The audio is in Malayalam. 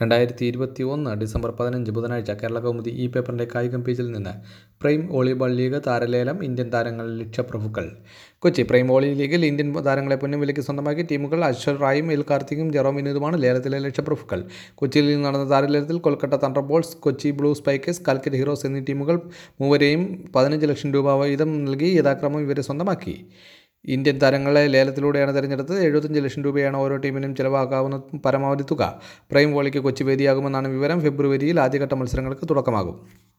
രണ്ടായിരത്തി ഇരുപത്തി ഒന്ന് ഡിസംബർ പതിനഞ്ച് ബുധനാഴ്ച കേരള കൗമുദി ഈ പേപ്പറിൻ്റെ കായികം പേജിൽ നിന്ന് പ്രൈം വോളിബോൾ ലീഗ് താരലേലം ഇന്ത്യൻ താരങ്ങൾ ലക്ഷ്യപ്രഭുക്കൾ കൊച്ചി പ്രൈം വോളി ലീഗിൽ ഇന്ത്യൻ താരങ്ങളെ പൊന്നും വിലയ്ക്ക് സ്വന്തമാക്കി ടീമുകൾ അശ്വർ റായും എൽ കാർത്തിക്കും ജെറോം വിനീതുമാണ് ലേലത്തിലെ ലക്ഷ്യപ്രഭുക്കൾ കൊച്ചിയിൽ നിന്ന് നടന്ന താരലേലത്തിൽ Kolkata thunderbolts Kochi blue spikers Calicut heroes എന്നീ ടീമുകൾ മൂവരെയും പതിനഞ്ച് ലക്ഷം രൂപ വീതം നൽകി യഥാക്രമം ഇവരെ സ്വന്തമാക്കി ഇന്ത്യൻ താരങ്ങളെ ലേലത്തിലൂടെയാണ് തിരഞ്ഞെടുത്തത് എഴുപത്തഞ്ച് ലക്ഷം രൂപയാണ് ഓരോ ടീമിനും ചിലവാക്കാവുന്ന പരമാവധി തുക പ്രൈം വോളിക്ക് കൊച്ചി വേദിയാകുമെന്നാണ് വിവരം ഫെബ്രുവരിയിൽ ആദ്യഘട്ട മത്സരങ്ങൾക്ക് തുടക്കമാകും